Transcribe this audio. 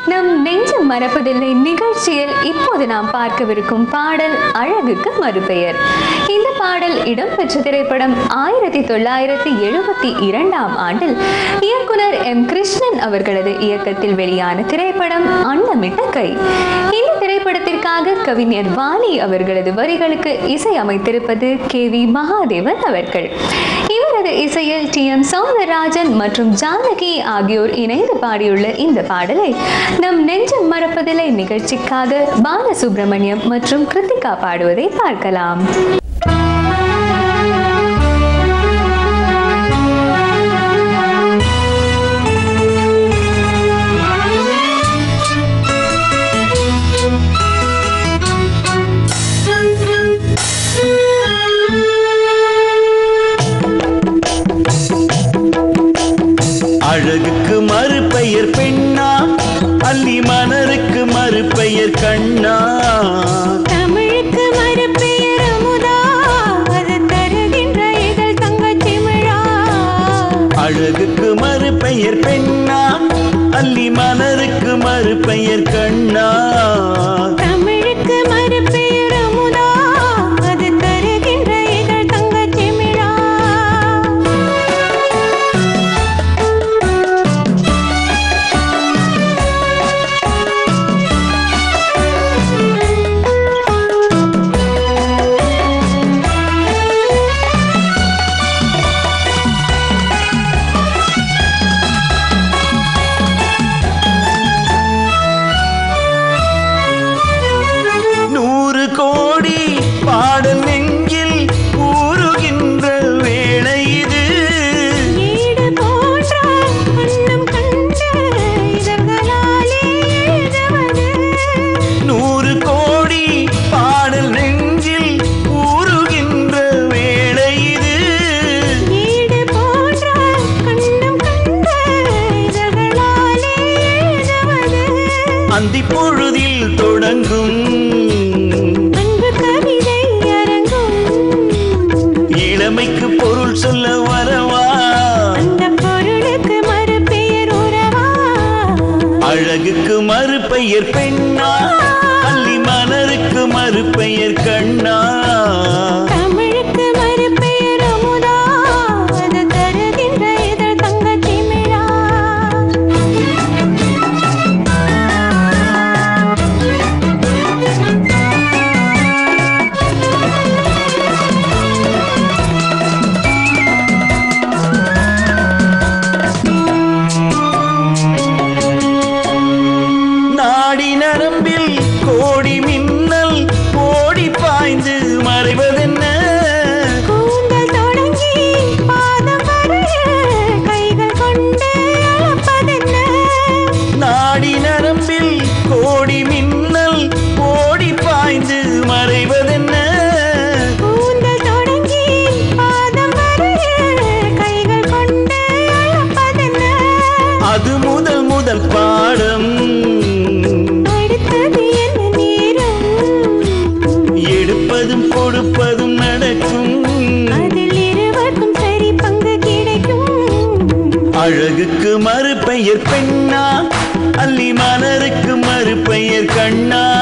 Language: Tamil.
நம் நெஞ்சம் மறப்பதில்லை நிகழ்ச்சியில் இப்போது நாம் பார்க்கவிருக்கும் பாடல் அழகுக்கு மறுபெயர் இந்த பாடல் இடம்பெற்ற திரைப்படம் ஆயிரத்தி தொள்ளாயிரத்தி எழுபத்தி இரண்டாம் ஆண்டில் இயக்குனர் எம் கிருஷ்ணன் அவர்களது இயக்கத்தில் வெளியான திரைப்படம் அன்னமிட்ட கை இந்த திரைப்படத்திற்காக கவிஞர் வாலி அவர்களது வரிகளுக்கு இசை அமைத்திருப்பது கே வி மகாதேவன் அவர்கள் இவரது இசையில் டி எம் சௌந்தரராஜன் மற்றும் ஜானகி ஆகியோர் இணைந்து பாடியுள்ள இந்த பாடலை நம் நெஞ்சம் மறப்பதில்லை நிகழ்ச்சிக்காக பாலசுப்ரமணியம் மற்றும் கிருத்திகா பாடுவதை பார்க்கலாம் அழகுக்கு மறுபெயர் பெண்ணா அல்லி மலருக்கு மறுபெயர் கண்ணா தமிழுக்கு மறுபெயர் அமுதா அது தருகின்ற இதழ் தங்கச் சிமிழா அழகுக்கு மறுபெயர் பெண்ணா அல்லி மலருக்கு மறுபெயர் கண்ணா தமிழுக்கு மறுபெயர் அமுதா அது தருகின்ற இதழ் தங்கச் சிமிழா நூறு கோடி பாடல் நெஞ்சில் ஊறுகின்ற வேளை இது ஈடு போன்ற வண்ணம் கண்ட இதழ்களாலே எழுதுவது நூறு கோடி பாடல் நெஞ்சில் ஊறுகின்ற வேளை இது ஈடு போன்ற கண்ணம் கண்ட இதழ்களாலே எழுதுவது அந்தி பொழுதில் தொடங்கும் அன்பு கவிதை அரங்கும் இளமைக்கு பொருள் சொல்ல வரவா அந்த பொருளுக்கு மறுபெயர் உறவா அழகுக்கு மறுபெயர் பெண்ணா அல்லி மலருக்கு மறுபெயர் கண்ணா தமிழுக்கு மறுபெயர் அமுதா அது தருகின்ற இதழ் தங்கச் சிமிழா நாடி நரம்பில் கோடி மின்னல் ஓடி பாய்ந்து மறைவதென்ன கூந்தல் தொடங்கி பாதம் வரைய கைகள் கொண்டு அளப்பதென்ன நாடி நரம்பில் கோடி மின்னல் ஓடி பாய்ந்து மறைவதென்ன கூந்தல் தொடங்கி பாதம் வரைய கைகள் கொண்டு அளப்பதென்ன அது முதல் முதல் பாடம் அடுத்தது என்ன நேரம் எடுப்பதும் கொடுப்பதும் நடக்கும் அதில் இருவருக்கும் சரி பங்கு கிடைக்கும் அழகுக்கு மறுபெயர் பெண்ணா அல்லி மலருக்கு மறுபெயர் கண்ணா